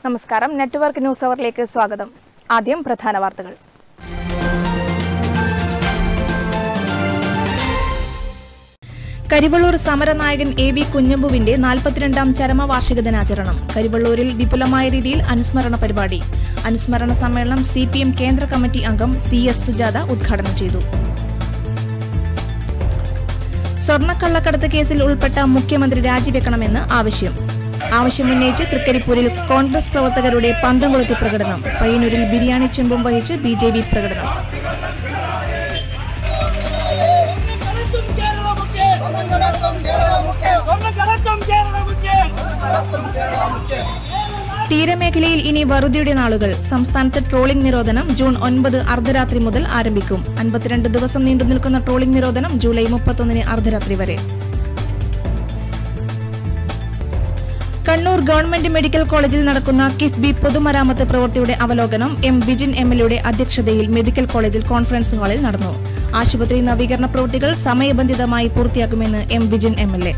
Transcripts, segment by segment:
നമസ്കാരം network news അവറിലേക്ക് സ്വാഗതം ആദ്യം പ്രധാന വാർത്തകൾ കരിവള്ളൂർ സമരനായകൻ എ വി കുഞ്ഞമ്പുവിന്റെ നാൽപ്പത്തിരണ്ടാം ചരമവാർഷിക ദിനാചരണം കരിവള്ളൂരിൽ വിപുലമായ രീതിയിൽ അനുസ്മരണ പരിപാടി അനുസ്മരണ സമ്മേളനം സി പി എം കേന്ദ്ര കമ്മിറ്റി അംഗം സി എസ് സുജാത ഉദ്ഘാടനം ചെയ്തു സ്വർണ്ണക്കള്ളക്കടത്ത് കേസിൽ ഉൾപ്പെട്ട മുഖ്യമന്ത്രി രാജിവെക്കണമെന്ന് ആവശ്യം ആവശ്യമുന്നയിച്ച് തൃക്കരിപ്പൂരിൽ കോൺഗ്രസ് പ്രവർത്തകരുടെ പന്തംകൊളുത്തി പ്രകടനം പയ്യന്നൂരിൽ ബിരിയാണി ചെമ്പും വഹിച്ച് ബി ജെ പി പ്രകടനം തീരമേഖലയിൽ ഇനി വറുതിയുടെ നാളുകൾ സംസ്ഥാനത്ത് ട്രോളിംഗ് നിരോധനം ജൂൺ ഒൻപത് അർദ്ധരാത്രി മുതൽ ആരംഭിക്കും അൻപത്തിരണ്ട് ദിവസം നീണ്ടു നിൽക്കുന്ന ട്രോളിംഗ് നിരോധനം ജൂലൈ മുപ്പത്തൊന്നിന് അർദ്ധരാത്രി വരെ കണ്ണൂർ ഗവൺമെന്റ് മെഡിക്കൽ കോളേജിൽ നടക്കുന്ന കിഫ്ബി പൊതുമരാമത്ത് പ്രവൃത്തിയുടെ അവലോകനം എം വിജിൻ എം എൽ എയുടെ അധ്യക്ഷതയിൽ മെഡിക്കൽ കോളേജിൽ കോൺഫറൻസ് ഹാളിൽ നടന്നു ആശുപത്രി നവീകരണ പ്രവൃത്തികൾ സമയബന്ധിതമായി പൂർത്തിയാക്കുമെന്ന് M Vijin M L A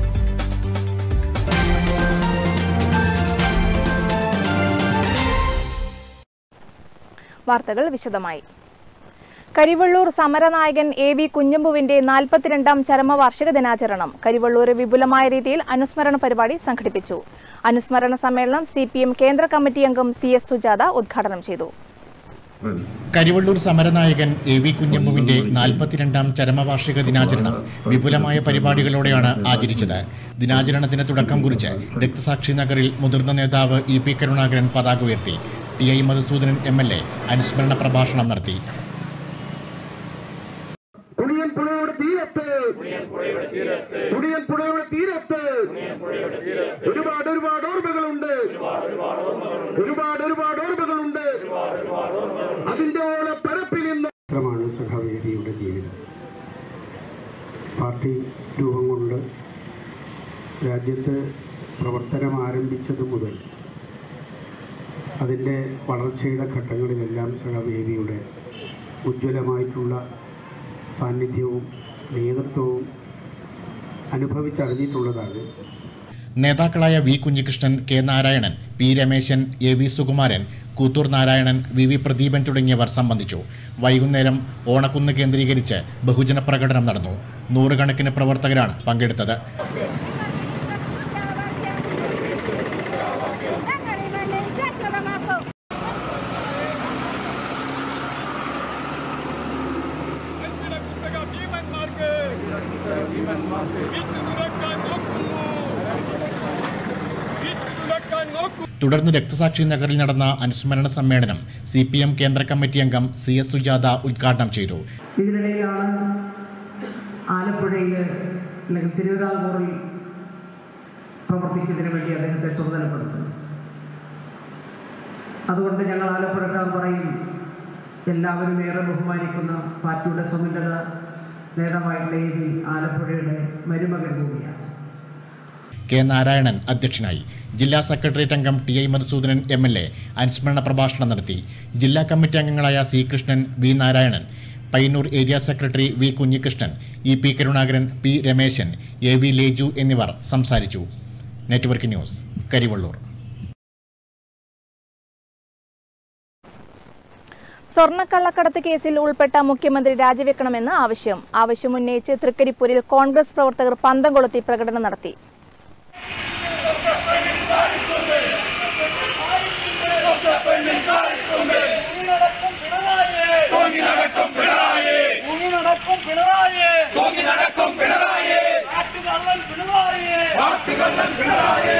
വാർത്തകൾ വിശദമായി കരിവള്ളൂർ സമരനായകൻ എ വി കുഞ്ഞമ്പുവിന്റെ നാൽപ്പത്തിരണ്ടാം ചരമവാർഷിക ദിനാചരണം കരിവള്ളൂർ വിപുലമായ രീതിയിൽ അനുസ്മരണ പരിപാടി സംഘടിപ്പിച്ചു അനുസ്മരണ സമ്മേളനം സി പി എം കേന്ദ്ര കമ്മിറ്റി അംഗം സി എസ് സുജാത ഉദ്ഘാടനം ചെയ്തു കരിവള്ളൂർ സമരനായകൻ എ വി കുഞ്ഞമ്പുവിന്റെ നാൽപ്പത്തിരണ്ടാം ചരമവാർഷിക ദിനാചരണം വിപുലമായ പരിപാടികളോടെയാണ് ആചരിച്ചത് ദിനാചരണത്തിന് തുടക്കം കുറിച്ച് രക്തസാക്ഷി നഗറിൽ മുതിർന്ന നേതാവ് ഇ പി കരുണാകരൻ പതാക ഉയർത്തി T I Madhusoodanan M L A അനുസ്മരണ പ്രഭാഷണം നടത്തി കുണിയൻ പുഴയുടെ തീരത്ത് കുണിയൻ പുഴയുടെ തീരത്ത് ഒരുപാട് ഒരുപാട് ഓർമ്മകളുണ്ട് ഒരുപാട് ഒരുപാട് ഓർമ്മകളുണ്ട് അതിന്റെ ഓളെ പരപ്പിൽ നിന്ന് മാത്രമാണ് സഖാവേദിയുടെ ജീവിതം പാർട്ടി രൂപം കൊണ്ട് രാജ്യത്ത് പ്രവർത്തനം ആരംഭിച്ചത് മുതൽ അതിൻ്റെ വളർച്ചയുടെ ഘട്ടങ്ങളിലെല്ലാം സഖാവേദിയുടെ ഉജ്ജ്വലമായിട്ടുള്ള സാന്നിധ്യവും നേതൃത്വവും അനുഭവിച്ചറിഞ്ഞിട്ടുള്ളതാണ് നേതാക്കളായ V Kunhikrishnan K Narayanan P Rameshan A V Sukumaran Koothur Narayanan V V Pradeepan തുടങ്ങിയവർ സംബന്ധിച്ചു വൈകുന്നേരം ഓണക്കുന്ന് കേന്ദ്രീകരിച്ച് ബഹുജന പ്രകടനം നടന്നു നൂറുകണക്കിന് പ്രവർത്തകരാണ് പങ്കെടുത്തത് കുത്തക ഭീമന്മാർക്ക് വിട്ടുതുറക്കാൻ നോക്കുന്നു വിട്ടുതുറക്കാൻ നോക്കൂ തുടർന്ന് രക്തസാക്ഷി നഗറിൽ നടന്ന അനുസ്മരണ സമ്മേളനം സി പി എം കേന്ദ്ര കമ്മിറ്റി അംഗം സി എസ് സുജാത ഉദ്ഘാടനം ചെയ്തു ഇതിനിടയിലാണ് ആലപ്പുഴയിൽ അല്ലെങ്കിൽ തിരുവിതാംകൂറിൽ പ്രവർത്തിക്കുന്നതിന് വേണ്ടി അദ്ദേഹത്തെ ചുമതലപ്പെടുത്തുന്നത് അതുകൊണ്ട് ഞങ്ങൾ ആലപ്പുഴക്കാർ പറയും എല്ലാവരും ഏറെ ബഹുമാനിക്കുന്ന പാർട്ടിയുടെ സമുന്നത നേതാവായിട്ടുള്ള എ വി ആലപ്പുഴയുടെ മരുമകൻ കൂടിയാണ് കെ നാരായണൻ അധ്യക്ഷനായി ജില്ലാ സെക്രട്ടേറിയറ്റ് അംഗം T I Madhusoodanan M L A അനുസ്മരണ പ്രഭാഷണം നടത്തി ജില്ലാ കമ്മിറ്റി അംഗങ്ങളായ C Krishnan V Narayanan Payyanur area secretary V Kunhikrishnan E P Karunakaran P Rameshan A V Leju എന്നിവർ സംസാരിച്ചു നെറ്റ്വർക്ക് ന്യൂസ് കരിവള്ളൂർ സ്വർണ്ണക്കള്ളക്കടത്ത് കേസിൽ ഉൾപ്പെട്ട മുഖ്യമന്ത്രി രാജിവെക്കണമെന്ന് ആവശ്യം ആവശ്യമുന്നയിച്ച് തൃക്കരിപ്പൂരിൽ കോൺഗ്രസ് പ്രവർത്തകർ പന്തം കൊളുത്തി പ്രകടനം നടത്തി നടക്കും പിണറായി തോങ്ങി നടക്കും പിണറായി കാട്ടുകള്ളൻ പിണറായി കാട്ടുകള്ളൻ പിണറായി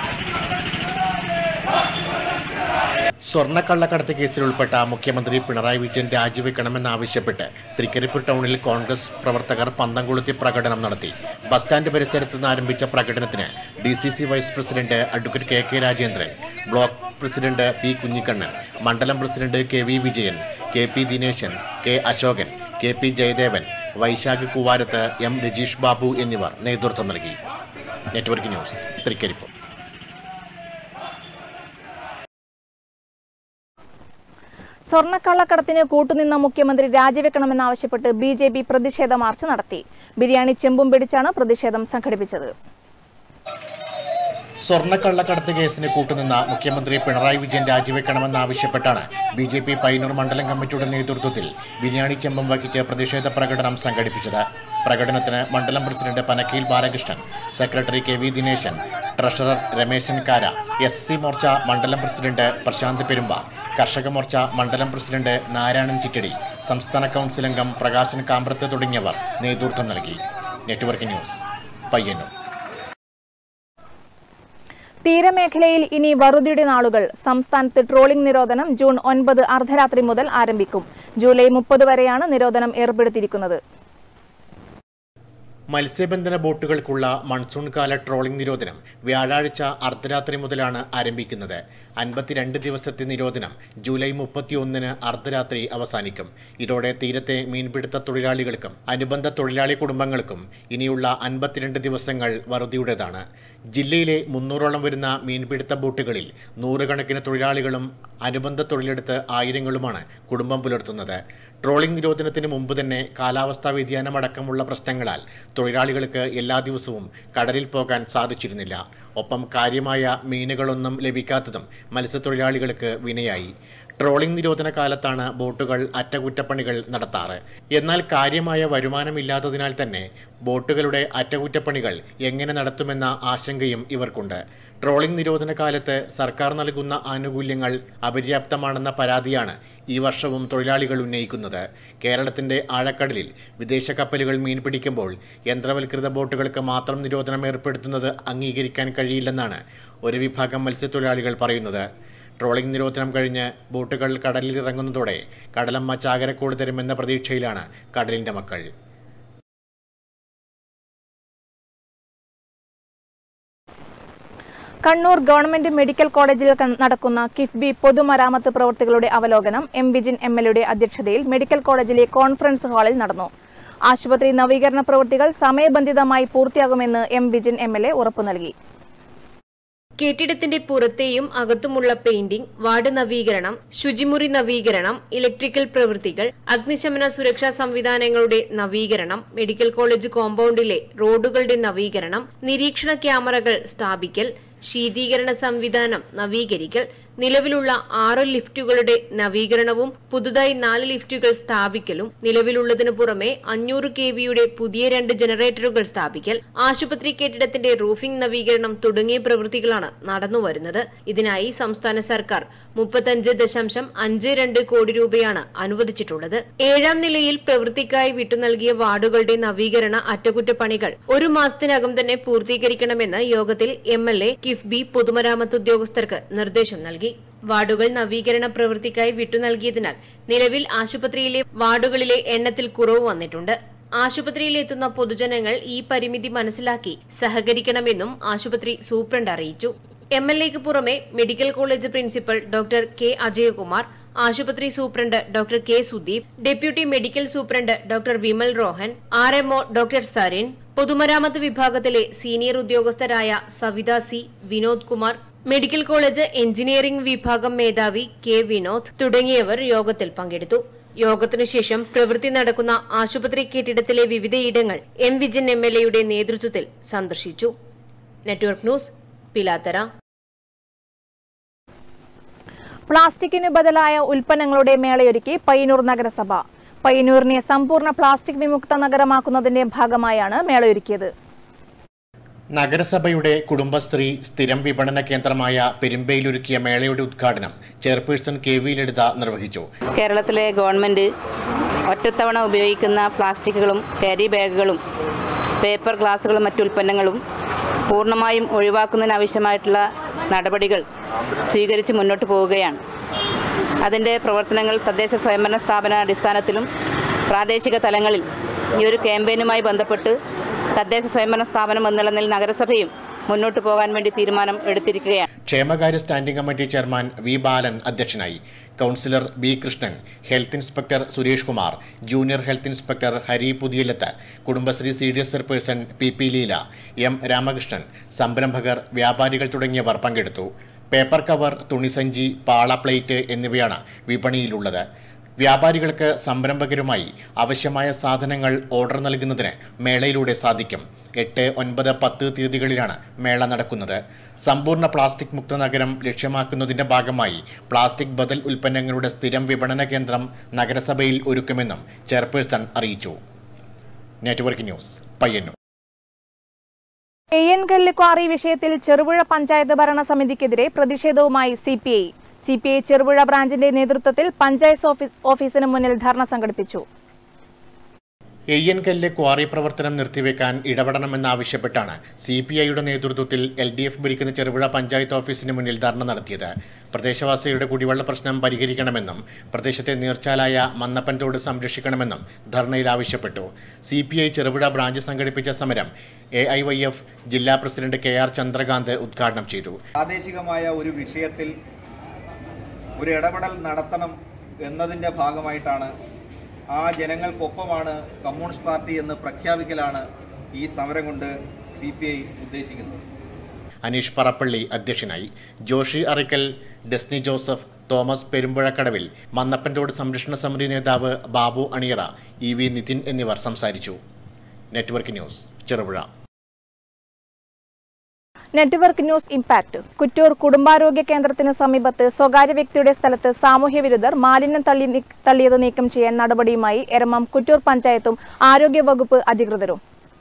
സ്വർണ്ണക്കള്ളക്കടത്ത് കേസിൽ ഉൾപ്പെട്ട മുഖ്യമന്ത്രി പിണറായി വിജയൻ രാജിവെക്കണമെന്നാവശ്യപ്പെട്ട് തൃക്കരിപ്പൂർ ടൗണിൽ കോൺഗ്രസ് പ്രവർത്തകർ പന്തം കൊളുത്തി പ്രകടനം നടത്തി ബസ് സ്റ്റാൻഡ് പരിസരത്ത് നിന്ന് ആരംഭിച്ച പ്രകടനത്തിന് D C C vice president advocate K K Rajendran block president P Kunhikannan മണ്ഡലം president K V Vijayan K P Dineshan K Ashokan K P Jayadevan Vaishakh Kuvarath M Rajeesh Babu എന്നിവർ നേതൃത്വം നൽകി നെറ്റ്വർക്ക് ന്യൂസ് തൃക്കരിപ്പൂർ സ്വർണ്ണക്കള്ളക്കടത്തിന് കൂട്ടുനിന്ന മുഖ്യമന്ത്രി രാജിവെക്കണമെന്നാവശ്യപ്പെട്ട് ബി ജെ പി പ്രതിഷേധ മാർച്ച് നടത്തി ബിരിയാണി ചെമ്പും പിടിച്ചാണ് പ്രതിഷേധം സംഘടിപ്പിച്ചത് സ്വർണ്ണക്കള്ളക്കടത്ത് കേസിന് കൂട്ടുനിന്ന മുഖ്യമന്ത്രി പിണറായി വിജയൻ രാജിവെക്കണമെന്നാവശ്യപ്പെട്ടാണ് ബി ജെ പി പയ്യന്നൂർ മണ്ഡലം കമ്മിറ്റിയുടെ നേതൃത്വത്തിൽ ബിരിയാണി ചെമ്പം വഹിച്ച് പ്രതിഷേധ പ്രകടനം സംഘടിപ്പിച്ചത് പ്രകടനത്തിന് മണ്ഡലം president Panakkeel Balakrishnan secretary K V Dineshan treasurer Rameshan Kara S C Morcha മണ്ഡലം പ്രസിഡന്റ് പ്രശാന്ത് പെരുമ്പ കർഷക മോർച്ച മണ്ഡലം പ്രസിഡന്റ് നാരായണൻ ചിറ്റടി സംസ്ഥാന കൗൺസിൽ അംഗം പ്രകാശൻ കാമ്പ്രത്ത് തുടങ്ങിയവർ നേതൃത്വം നൽകി നെറ്റ്വർക്ക് ന്യൂസ് പയ്യന്നൂർ തീരമേഖലയിൽ ഇനി വറുതിയുടെ നാളുകൾ സംസ്ഥാനത്ത് ട്രോളിംഗ് നിരോധനം ജൂൺ ഒൻപത് അർദ്ധരാത്രി മുതൽ ആരംഭിക്കും ജൂലൈ മുപ്പത് വരെയാണ് നിരോധനം ഏർപ്പെടുത്തിയിരിക്കുന്നത് മത്സ്യബന്ധന ബോട്ടുകൾക്കുള്ള മൺസൂൺ കാല ട്രോളിംഗ് നിരോധനം വ്യാഴാഴ്ച അർദ്ധരാത്രി മുതലാണ് ആരംഭിക്കുന്നത് അൻപത്തിരണ്ട് ദിവസത്തെ നിരോധനം ജൂലൈ മുപ്പത്തിയൊന്നിന് അർദ്ധരാത്രി അവസാനിക്കും ഇതോടെ തീരത്തെ മീൻപിടുത്ത തൊഴിലാളികൾക്കും അനുബന്ധ തൊഴിലാളി കുടുംബങ്ങൾക്കും ഇനിയുള്ള അൻപത്തിരണ്ട് ദിവസങ്ങൾ വറുതിയുടേതാണ് ജില്ലയിലെ മുന്നൂറോളം വരുന്ന മീൻപിടുത്ത ബോട്ടുകളിൽ നൂറുകണക്കിന് തൊഴിലാളികളും അനുബന്ധ തൊഴിലെടുത്ത് ആയിരങ്ങളുമാണ് കുടുംബം പുലർത്തുന്നത് ട്രോളിംഗ് നിരോധനത്തിന് മുമ്പ് തന്നെ കാലാവസ്ഥാ വ്യതിയാനമടക്കമുള്ള പ്രശ്നങ്ങളാൽ തൊഴിലാളികൾക്ക് എല്ലാ ദിവസവും കടലിൽ പോകാൻ സാധിച്ചിരുന്നില്ല ഒപ്പം കാര്യമായ മീനുകളൊന്നും ലഭിക്കാത്തതും മത്സ്യത്തൊഴിലാളികൾക്ക് വിനയായി ട്രോളിംഗ് നിരോധന കാലത്താണ് ബോട്ടുകൾ അറ്റകുറ്റപ്പണികൾ നടത്താറ് എന്നാൽ കാര്യമായ വരുമാനമില്ലാത്തതിനാൽ തന്നെ ബോട്ടുകളുടെ അറ്റകുറ്റപ്പണികൾ എങ്ങനെ നടത്തുമെന്ന ആശങ്കയും ഇവർക്കുണ്ട് ട്രോളിംഗ് നിരോധന കാലത്ത് സർക്കാർ നൽകുന്ന ആനുകൂല്യങ്ങൾ അപര്യാപ്തമാണെന്ന പരാതിയാണ് ഈ വർഷവും തൊഴിലാളികൾ ഉന്നയിക്കുന്നത് കേരളത്തിന്റെ ആഴക്കടലിൽ വിദേശ കപ്പലുകൾ മീൻ പിടിക്കുമ്പോൾ യന്ത്രവൽകൃത ബോട്ടുകൾക്ക് മാത്രം നിരോധനം ഏർപ്പെടുത്തുന്നത് അംഗീകരിക്കാൻ കഴിയില്ലെന്നാണ് ഒരു വിഭാഗം മത്സ്യത്തൊഴിലാളികൾ പറയുന്നത് ട്രോളിംഗ് നിരോധനം കഴിഞ്ഞ് ബോട്ടുകൾ കടലിൽ ഇറങ്ങുന്നതോടെ കടലമ്മ ചാകരക്കോട് തരുമെന്ന പ്രതീക്ഷയിലാണ് കടലിന്റെ മക്കൾ കണ്ണൂർ ഗവൺമെന്റ് മെഡിക്കൽ കോളേജിൽ ക- നടക്കുന്ന കിഫ്ബി പൊതുമരാമത്ത് പ്രവൃത്തികളുടെ അവലോകനം എം വിജിൻ എം എൽ എയുടെ അധ്യക്ഷതയിൽ മെഡിക്കൽ കോളേജിലെ കോൺഫറൻസ് ഹാളിൽ നടന്നു ആശുപത്രി നവീകരണ പ്രവൃത്തികൾ സമയബന്ധിതമായി പൂർത്തിയാകുമെന്ന് M Vijin M L A ഉറപ്പു നൽകി കെട്ടിടത്തിന്റെ പുറത്തെയും അകത്തുമുള്ള പെയിന്റിംഗ് വാർഡ് നവീകരണം ശുചിമുറി നവീകരണം ഇലക്ട്രിക്കൽ പ്രവൃത്തികൾ അഗ്നിശമന സുരക്ഷാ സംവിധാനങ്ങളുടെ നവീകരണം മെഡിക്കൽ കോളേജ് കോമ്പൗണ്ടിലെ റോഡുകളുടെ നവീകരണം നിരീക്ഷണ ക്യാമറകൾ സ്ഥാപിക്കൽ ശീതീകരണ സംവിധാനം നവീകരിക്കൽ നിലവിലുള്ള ആറ് ലിഫ്റ്റുകളുടെ നവീകരണവും പുതുതായി നാല് ലിഫ്റ്റുകൾ സ്ഥാപിക്കലും നിലവിലുള്ളതിനു പുറമെ അഞ്ഞൂറ് കെ വിയുടെ പുതിയ രണ്ട് ജനറേറ്ററുകൾ സ്ഥാപിക്കൽ ആശുപത്രി കെട്ടിടത്തിന്റെ റൂഫിംഗ് നവീകരണം തുടങ്ങിയ പ്രവൃത്തികളാണ് നടന്നുവരുന്നത് ഇതിനായി സംസ്ഥാന സർക്കാർ മുപ്പത്തഞ്ച് ദശാംശം അഞ്ച് രണ്ട് കോടി രൂപയാണ് അനുവദിച്ചിട്ടുള്ളത് ഏഴാം നിലയിൽ പ്രവൃത്തിക്കായി വിട്ടുനൽകിയ വാർഡുകളുടെ നവീകരണ അറ്റകുറ്റപ്പണികൾ ഒരു മാസത്തിനകം തന്നെ പൂർത്തീകരിക്കണമെന്ന് യോഗത്തിൽ എം എൽ എ കിഫ്ബി പൊതുമരാമത്ത് ഉദ്യോഗസ്ഥർക്ക് നിർദ്ദേശം നൽകി വാർഡുകൾ നവീകരണ പ്രവൃത്തിക്കായി വിട്ടുനൽകിയതിനാൽ നിലവിൽ ആശുപത്രിയിലെ വാർഡുകളിലെ എണ്ണത്തിൽ കുറവ് വന്നിട്ടുണ്ട് ആശുപത്രിയിൽ എത്തുന്ന പൊതുജനങ്ങൾ ഈ പരിമിതി മനസ്സിലാക്കി സഹകരിക്കണമെന്നും ആശുപത്രി സൂപ്രണ്ട് അറിയിച്ചു എം എൽ എക്ക് പുറമെ medical college principal doctor K Ajayakumar ആശുപത്രി superintendent doctor K Sudeep deputy medical superintendent doctor Vimal Rohan R MO doctor Sarin പൊതുമരാമത്ത് വിഭാഗത്തിലെ സീനിയർ ഉദ്യോഗസ്ഥരായ Savitha C Vinod Kumar medical college engineering വിഭാഗം മേധാവി കെ വിനോദ് തുടങ്ങിയവർ യോഗത്തിൽ പങ്കെടുത്തു യോഗത്തിനു ശേഷം പ്രവൃത്തി നടക്കുന്ന ആശുപത്രി കെട്ടിടത്തിലെ വിവിധയിടങ്ങൾ എം വിജയൻ എം എൽ എയുടെ നേതൃത്വത്തിൽ സന്ദർശിച്ചു നെറ്റ്വർക്ക് ന്യൂസ് പിലാത്തറ പ്ലാസ്റ്റിക്കിന് ബദലായ ഉൽപ്പന്നങ്ങളുടെ മേളയൊരുക്കി പയ്യന്നൂർ നഗരസഭ പയ്യന്നൂരിനെ സമ്പൂർണ്ണ പ്ലാസ്റ്റിക് വിമുക്ത നഗരമാക്കുന്നതിന്റെ ഭാഗമായാണ് മേളയൊരുക്കിയത് നഗരസഭയുടെ കുടുംബശ്രീ സ്ഥിരം വിപണന കേന്ദ്രമായ പെരുമ്പയിലൊരുക്കിയ മേളയുടെ ഉദ്ഘാടനം ചെയർപേഴ്സൺ കെ വി ലളിത നിർവഹിച്ചു കേരളത്തിലെ ഗവൺമെൻറ് ഒറ്റത്തവണ ഉപയോഗിക്കുന്ന പ്ലാസ്റ്റിക്കുകളും ക്യാരി ബാഗുകളും പേപ്പർ ഗ്ലാസുകളും മറ്റു ഉൽപ്പന്നങ്ങളും പൂർണ്ണമായും ഒഴിവാക്കുന്നതിനാവശ്യമായിട്ടുള്ള നടപടികൾ സ്വീകരിച്ച് മുന്നോട്ട് പോവുകയാണ് അതിൻ്റെ പ്രവർത്തനങ്ങൾ തദ്ദേശ സ്വയംഭരണ സ്ഥാപന അടിസ്ഥാനത്തിലും പ്രാദേശിക തലങ്ങളിൽ ഈ ഒരു ക്യാമ്പയിനുമായി ബന്ധപ്പെട്ട് തദ്ദേശ സ്വയംഭരണ സ്ഥാപനം എന്നുള്ള നിലയിൽ നഗരസഭയും മുന്നോട്ട് പോകാൻ വേണ്ടി തീരുമാനം എടുത്തിരിക്കുകയാണ് ക്ഷേമകാര്യ standing committee chairman V Balan അധ്യക്ഷനായി councillor B Krishnan health inspector Suresh Kumar junior health inspector Hari Puthiyalath Kudumbashree C D S chairperson P P Leela M Ramakrishnan സംരംഭകർ വ്യാപാരികൾ തുടങ്ങിയവർ പങ്കെടുത്തു പേപ്പർ കവർ തുണിസഞ്ചി പാള പ്ലേറ്റ് എന്നിവയാണ് വിപണിയിലുള്ളത് വ്യാപാരികൾക്ക് സംരംഭകരുമായി ആവശ്യമായ സാധനങ്ങൾ ഓർഡർ നൽകുന്നതിന് മേളയിലൂടെ സാധിക്കും എട്ട് ഒൻപത് പത്ത് തീയതികളിലാണ് മേള നടക്കുന്നത് സമ്പൂർണ്ണ പ്ലാസ്റ്റിക് മുക്ത നഗരം ലക്ഷ്യമാക്കുന്നതിന്റെ ഭാഗമായി പ്ലാസ്റ്റിക് ബദൽ ഉൽപ്പന്നങ്ങളുടെ സ്ഥിരം വിപണന കേന്ദ്രം നഗരസഭയിൽ ഒരുക്കുമെന്നും ചെയർപേഴ്സൺ അറിയിച്ചു network news Payyanur Eyyankallu quarry വിഷയത്തിൽ ചെറുപുഴ പഞ്ചായത്ത് ഭരണസമിതിക്കെതിരെ പ്രതിഷേധവുമായി C P I C P I Cherupuzha ബ്രാഞ്ചിന്റെ നേതൃത്വത്തിൽ പഞ്ചായത്ത് ഓഫീ- ഓഫീസിന് മുന്നിൽ ധർണ സംഘടിപ്പിച്ചു എയ്യൻകല്ല് ക്വാറി പ്രവർത്തനം നിർത്തിവെക്കാൻ ഇടപെടണമെന്നാവശ്യപ്പെട്ടാണ് സി പി ഐയുടെ നേതൃത്വത്തിൽ എൽ ഡി എഫ് ഭരിക്കുന്ന ചെറുപുഴ പഞ്ചായത്ത് ഓഫീസിന് മുന്നിൽ ധർണ നടത്തിയത് പ്രദേശവാസികളുടെ കുടിവെള്ള പ്രശ്നം പരിഹരിക്കണമെന്നും പ്രദേശത്തെ നീർച്ചാലായ മന്നപ്പൻ തോട് സംരക്ഷിക്കണമെന്നും ധർണയിൽ ആവശ്യപ്പെട്ടു C P I Cherupuzha branch സംഘടിപ്പിച്ച സമരം എ ഐ വൈ എഫ് ജില്ലാ പ്രസിഡന്റ് കെ ആർ ചന്ദ്രകാന്ത് ഉദ്ഘാടനം ചെയ്തു പ്രാദേശികമായ ഒരു വിഷയത്തിൽ ഒരു ഇടപെടൽ നടത്തണം എന്നതിൻ്റെ ഭാഗമായിട്ടാണ് ആ ജനങ്ങൾക്കൊപ്പമാണ് കമ്മ്യൂണിസ്റ്റ് പാർട്ടി എന്ന് പ്രഖ്യാപിക്കലാണ് ഈ സമരം കൊണ്ട് സി പി ഐ ഉദ്ദേശിക്കുന്നത് അനീഷ് പറപ്പള്ളി അധ്യക്ഷനായി ജോഷി അറിക്കൽ ഡെസ്നി ജോസഫ് തോമസ് പെരുമ്പുഴക്കടവിൽ മന്നപ്പൻതോട് സംരക്ഷണ സമിതി നേതാവ് ബാബു അണിയറ ഇ വി നിതിൻ എന്നിവർ സംസാരിച്ചു network news Cherupuzha network news impact Kuttoor കുടുംബാരോഗ്യ കേന്ദ്രത്തിന് സമീപത്ത് സ്വകാര്യ വ്യക്തിയുടെ സ്ഥലത്ത് സാമൂഹ്യ വിരുദ്ധർ മാലിന്യം തള്ളി നീ- തള്ളിയത് നീക്കം ചെയ്യാൻ നടപടിയുമായി എരമം കുറ്റൂർ പഞ്ചായത്തും ആരോഗ്യ വകുപ്പ് അധികൃതരും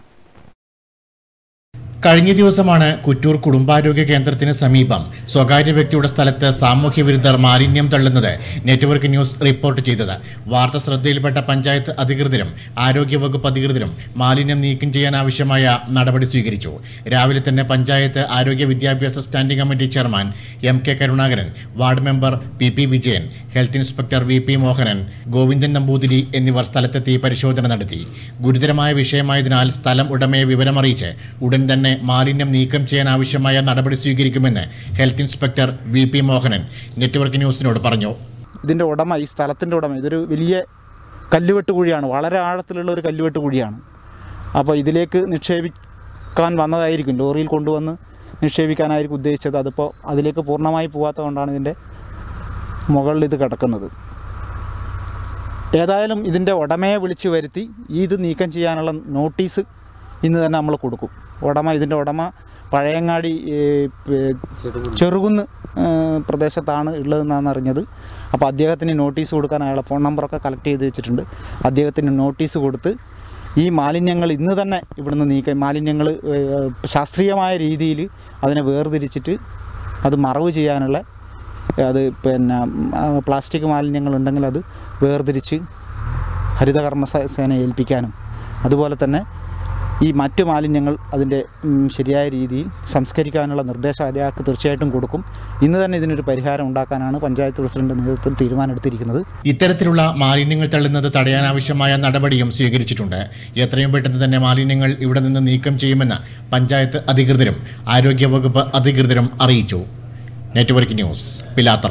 കഴിഞ്ഞ ദിവസമാണ് കുറ്റൂർ കുടുംബാരോഗ്യ കേന്ദ്രത്തിന് സമീപം സ്വകാര്യ വ്യക്തിയുടെ സ്ഥലത്ത് സാമൂഹ്യ വിരുദ്ധർ മാലിന്യം തള്ളുന്നത് നെറ്റ്വർക്ക് ന്യൂസ് റിപ്പോർട്ട് ചെയ്തത് വാർത്ത ശ്രദ്ധയിൽപ്പെട്ട പഞ്ചായത്ത് അധികൃതരും ആരോഗ്യവകുപ്പ് അധികൃതരും മാലിന്യം നീക്കം ചെയ്യാൻ ആവശ്യമായ നടപടി സ്വീകരിച്ചു രാവിലെ തന്നെ പഞ്ചായത്ത് ആരോഗ്യ വിദ്യാഭ്യാസ standing committee chairman M K Karunakaran ward member P P Vijayan health inspector V P Mohanan Govindan Namboothiri എന്നിവർ സ്ഥലത്തെത്തി പരിശോധന നടത്തി ഗുരുതരമായ വിഷയമായതിനാൽ സ്ഥലം ഉടമയെ വിവരമറിയിച്ച് ഉടൻ തന്നെ മാലിന്യം നീക്കം ചെയ്യാൻ ആവശ്യമായ നടപടി സ്വീകരിക്കുമെന്ന് health inspector V P Mohanan network ന്യൂസിനോട് പറഞ്ഞു ഇതിൻ്റെ ഉടമ ഈ സ്ഥലത്തിൻ്റെ ഉടമ ഇതൊരു വലിയ കല്ലുവെട്ട് കുഴിയാണ് വളരെ ആഴത്തിലുള്ള ഒരു കല്ലുവെട്ട് കുഴിയാണ് അപ്പോൾ ഇതിലേക്ക് നിക്ഷേപിക്കാൻ വന്നതായിരിക്കും ലോറിയിൽ കൊണ്ടുവന്ന് നിക്ഷേപിക്കാനായിരിക്കും ഉദ്ദേശിച്ചത് അതിപ്പോൾ അതിലേക്ക് പൂർണ്ണമായി പോകാത്തത് കൊണ്ടാണ് ഇതിൻ്റെ മുകളിൽ ഇത് കിടക്കുന്നത് ഏതായാലും ഇതിൻ്റെ ഉടമയെ വിളിച്ച് വരുത്തി ഇത് നീക്കം ചെയ്യാനുള്ള നോട്ടീസ് ഇന്ന് തന്നെ നമ്മൾ കൊടുക്കും ഉടമ ഇതിൻ്റെ ഉടമ പഴയങ്ങാടി ഏ, പേ- ചെറുകുന്ന് ഏ, പ്രദേശത്താണ് ഉള്ളതെന്നാണ് അറിഞ്ഞത് അപ്പോൾ അദ്ദേഹത്തിന് നോട്ടീസ് കൊടുക്കാൻ അയാളെ ഫോൺ നമ്പറൊക്കെ കളക്ട് ചെയ്ത് വെച്ചിട്ടുണ്ട് അദ്ദേഹത്തിന് നോട്ടീസ് കൊടുത്ത് ഈ മാലിന്യങ്ങൾ ഇന്ന് തന്നെ ഇവിടുന്ന് നീക്കം മാലിന്യങ്ങൾ ഏ, ശാസ്ത്രീയമായ രീതിയിൽ അതിനെ വേർതിരിച്ചിട്ട് അത് മറവ് ചെയ്യാനുള്ള അത് പിന്നെ ആ, പ്ലാസ്റ്റിക് മാലിന്യങ്ങൾ ഉണ്ടെങ്കിൽ അത് വേർതിരിച്ച് ഹരിതകർമ്മ സേ- സേനയെ ഏൽപ്പിക്കാനും അതുപോലെ തന്നെ ഈ മറ്റ് മാലിന്യങ്ങൾ അതിൻ്റെ ഉം, ശരിയായ രീതിയിൽ സംസ്കരിക്കാനുള്ള നിർദ്ദേശം അയാൾക്ക് തീർച്ചയായിട്ടും കൊടുക്കും ഇന്ന് തന്നെ ഇതിനൊരു പരിഹാരം ഉണ്ടാക്കാനാണ് പഞ്ചായത്ത് പ്രസിഡന്റ് നേതൃത്വം തീരുമാനമെടുത്തിരിക്കുന്നത് ഇത്തരത്തിലുള്ള മാലിന്യങ്ങൾ തള്ളുന്നത് തടയാനാവശ്യമായ നടപടിയും സ്വീകരിച്ചിട്ടുണ്ട് എത്രയും പെട്ടെന്ന് തന്നെ മാലിന്യങ്ങൾ ഇവിടെ നിന്ന് നീക്കം ചെയ്യുമെന്ന് പഞ്ചായത്ത് അധികൃതരും ആരോഗ്യവകുപ്പ് അധികൃതരും അറിയിച്ചു നെറ്റ്വർക്ക് ന്യൂസ് പിലാത്തറ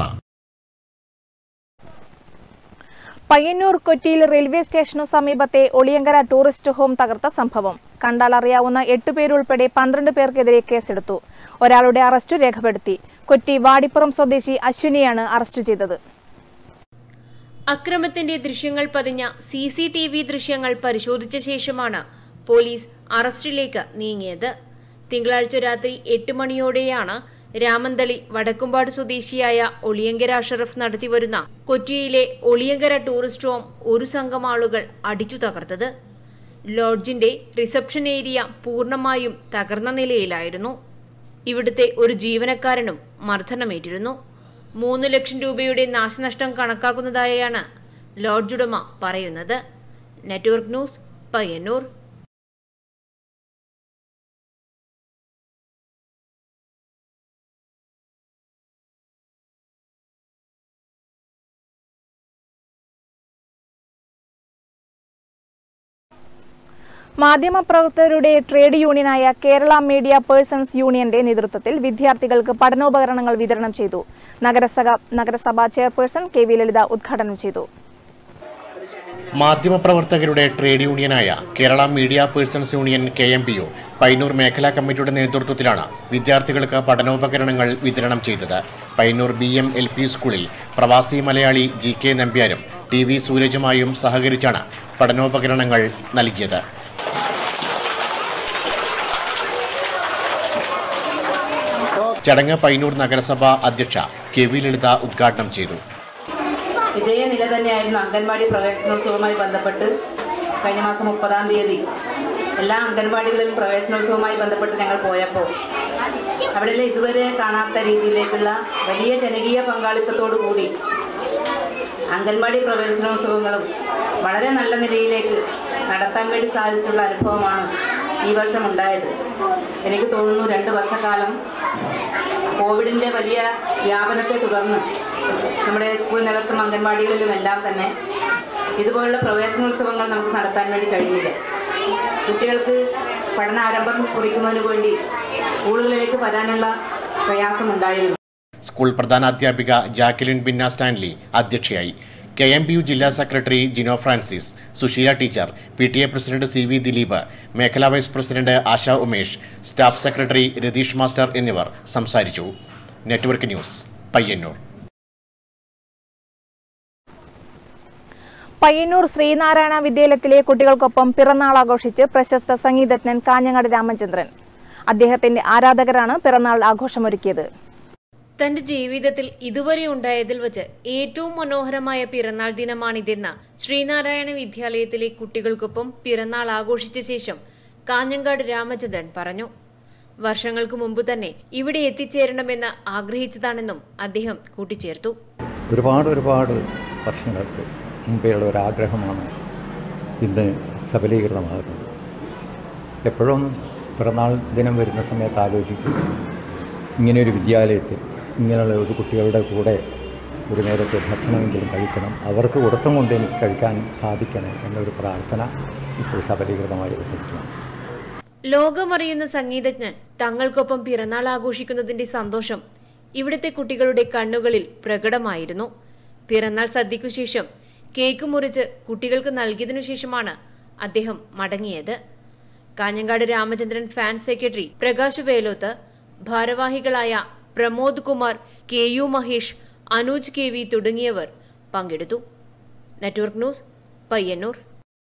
പയ്യന്നൂർ കൊറ്റിയിൽ റെയിൽവേ സ്റ്റേഷനു സമീപത്തെ ഒളിയങ്കര ടൂറിസ്റ്റ് ഹോം തകർത്ത സംഭവം കണ്ടാൽ അറിയാവുന്ന എട്ടുപേരുൾപ്പെടെ പന്ത്രണ്ട് പേർക്കെതിരെ കേസെടുത്തു ഒരാളുടെ അറസ്റ്റ് രേഖപ്പെടുത്തി കൊച്ചി വാടിപ്പുറം സ്വദേശി അശ്വിനിയാണ് അറസ്റ്റ് ചെയ്തത് അക്രമത്തിന്റെ ദൃശ്യങ്ങൾ പതിഞ്ഞ സി സി ടി വി ദൃശ്യങ്ങൾ പരിശോധിച്ച ശേഷമാണ് പോലീസ് അറസ്റ്റിലേക്ക് നീങ്ങിയത് തിങ്കളാഴ്ച രാത്രി എട്ട് മണിയോടെയാണ് രാമന്തളി വടക്കുംപാട് സ്വദേശിയായ ഒളിയങ്കര അഷറഫ് നടത്തിവരുന്ന കൊച്ചിയിലെ ഒളിയങ്കര ടൂറിസ്റ്റ് ഹോം ഒരു സംഘം ആളുകൾ അടിച്ചു തകർത്തത് ലോഡ്ജിന്റെ റിസപ്ഷൻ ഏരിയ പൂർണ്ണമായും തകർന്ന നിലയിലായിരുന്നു ഇവിടുത്തെ ഒരു ജീവനക്കാരനും മർദ്ദനമേറ്റിരുന്നു മൂന്ന് ലക്ഷം രൂപയുടെ നാശനഷ്ടം കണക്കാക്കുന്നതായാണ് ലോഡ്ജ് ഉടമ പറയുന്നത് നെറ്റ്വർക്ക് ന്യൂസ് പയ്യന്നൂർ മാധ്യമപ്രവർത്തകരുടെ ട്രേഡ് യൂണിയനായ കേരള മീഡിയ പേഴ്സൺസ് യൂണിയന്റെ നേതൃത്വത്തിൽ വിദ്യാർത്ഥികൾക്ക് പഠനോപകരണങ്ങൾ വിതരണം ചെയ്തു നഗരസഭ നഗരസഭാ ചെയർപേഴ്സൺ കെ വി ലളിത ഉദ്ഘാടനം ചെയ്തു മാധ്യമപ്രവർത്തകരുടെ ട്രേഡ് യൂണിയനായ Kerala media persons union K M P U Payyanur മേഖലാ കമ്മിറ്റിയുടെ നേതൃത്വത്തിലാണ് വിദ്യാർത്ഥികൾക്ക് പഠനോപകരണങ്ങൾ വിതരണം ചെയ്തത് Payyanur B M L P സ്കൂളിൽ പ്രവാസി മലയാളി ജി കെ നമ്പ്യാരും ടി വി സൂരജുമായും സഹകരിച്ചാണ് പഠനോപകരണങ്ങൾ നൽകിയത് ചടങ്ങ് പയ്യന്നൂർ നഗരസഭ അധ്യക്ഷ കെ വി ലളിത ഉദ്ഘാടനം ചെയ്തു ഇതേ നില തന്നെയായിരുന്നു അംഗൻവാടി പ്രവേശനോത്സവവുമായി ബന്ധപ്പെട്ട് കഴിഞ്ഞ മാസം മുപ്പതാം തീയതി എല്ലാ അംഗൻവാടികളിലും പ്രവേശനോത്സവവുമായി ബന്ധപ്പെട്ട് ഞങ്ങൾ പോയപ്പോൾ അവിടെ ഇതുവരെ കാണാത്ത രീതിയിലേക്കുള്ള വലിയ ജനകീയ പങ്കാളിത്തത്തോടു കൂടി അംഗൻവാടി പ്രവേശനോത്സവങ്ങളും വളരെ നല്ല നിലയിലേക്ക് നടത്താൻ വേണ്ടി സാധിച്ചുള്ള അനുഭവമാണ് ഈ വർഷം ഉണ്ടായത് എനിക്ക് തോന്നുന്നു രണ്ട് വർഷക്കാലം കോവിഡിൻ്റെ വലിയ വ്യാപനത്തെ തുടർന്ന് നമ്മുടെ സ്കൂളിനകത്തും അംഗൻവാടികളിലും എല്ലാം തന്നെ ഇതുപോലുള്ള പ്രവേശനോത്സവങ്ങൾ നമുക്ക് നടത്താൻ വേണ്ടി കഴിഞ്ഞില്ല കുട്ടികൾക്ക് പഠനാരംഭം കുറിക്കുന്നതിന് വേണ്ടി സ്കൂളുകളിലേക്ക് വരാനുള്ള പ്രയാസമുണ്ടായിരുന്നു സ്കൂൾ പ്രധാനാധ്യാപിക ജാക്കലിൻ ബിന്ന സ്റ്റാൻലി അധ്യക്ഷയായി കെ എം പി യു ജില്ലാ secretary Jino Francis Susheela teacher P T A president C V Dileep മേഖലാ vice president Asha Umesh staff secretary Ratheesh master എന്നിവർ സംസാരിച്ചു നെറ്റ്വർക്ക് ന്യൂസ് പയ്യന്നൂർ പയ്യന്നൂർ ശ്രീനാരായണ വിദ്യാലയത്തിലെ കുട്ടികൾക്കൊപ്പം പിറന്നാൾ ആഘോഷിച്ച് പ്രശസ്ത സംഗീതജ്ഞൻ കാഞ്ഞങ്ങാട് രാമചന്ദ്രൻ അദ്ദേഹത്തിന്റെ ആരാധകരാണ് പിറന്നാൾ ആഘോഷമൊരുക്കിയത് തന്റെ ജീവിതത്തിൽ ഇതുവരെ ഉണ്ടായതിൽ വച്ച് ഏറ്റവും മനോഹരമായ പിറന്നാൾ ദിനമാണിതെന്ന് ശ്രീനാരായണ വിദ്യാലയത്തിലെ കുട്ടികൾക്കൊപ്പം പിറന്നാൾ ആഘോഷിച്ച ശേഷം കാഞ്ഞങ്കാട് രാമചന്ദ്രൻ പറഞ്ഞു വർഷങ്ങൾക്ക് മുമ്പ് തന്നെ ഇവിടെ എത്തിച്ചേരണമെന്ന് ആഗ്രഹിച്ചതാണെന്നും അദ്ദേഹം കൂട്ടിച്ചേർത്തു ഒരുപാട് ഒരുപാട് വർഷങ്ങൾക്ക് മുമ്പെയുള്ള ഒരാഗ്രഹമാണ് ഇന്ന് സബലീകൃതമാകുന്നത് എപ്പോഴും പിറന്നാൾ ദിനം വരുന്ന സമയത്ത് ആലോചിക്കും ഇങ്ങനെയൊരു വിദ്യാലയത്തിൽ ഇങ്ങനെയുള്ള ഒരു കുട്ടികളുടെ കൂടെ ഒരു നേരത്തെ ഭക്ഷണമെങ്കിലും കഴിക്കണം അവർക്ക് കൊടുത്തും കൊണ്ട് എനിക്ക് കഴിക്കാൻ സാധിക്കണം എന്നൊരു പ്രാർത്ഥന ഇപ്പോൾ സബലീകൃതമായി വന്നിരിക്കുകയാണ് ലോകമറിയുന്ന സംഗീതജ്ഞൻ തങ്ങൾക്കൊപ്പം പിറന്നാൾ ആഘോഷിക്കുന്നതിന്റെ സന്തോഷം ഇവിടുത്തെ കുട്ടികളുടെ കണ്ണുകളിൽ പ്രകടമായിരുന്നു പിറന്നാൾ സദ്യക്കു ശേഷം കേക്ക് മുറിച്ച് കുട്ടികൾക്ക് നൽകിയതിനു ശേഷമാണ് അദ്ദേഹം മടങ്ങിയത് കാഞ്ഞങ്ങാട് രാമചന്ദ്രൻ ഫാൻ സെക്രട്ടറി പ്രകാശ് വേലോത്ത് ഭാരവാഹികളായ Pramod Kumar K U Mahesh Anooj K V തുടങ്ങിയവർ പങ്കെടുത്തു നെറ്റ്വർക്ക് ന്യൂസ് പയ്യന്നൂർ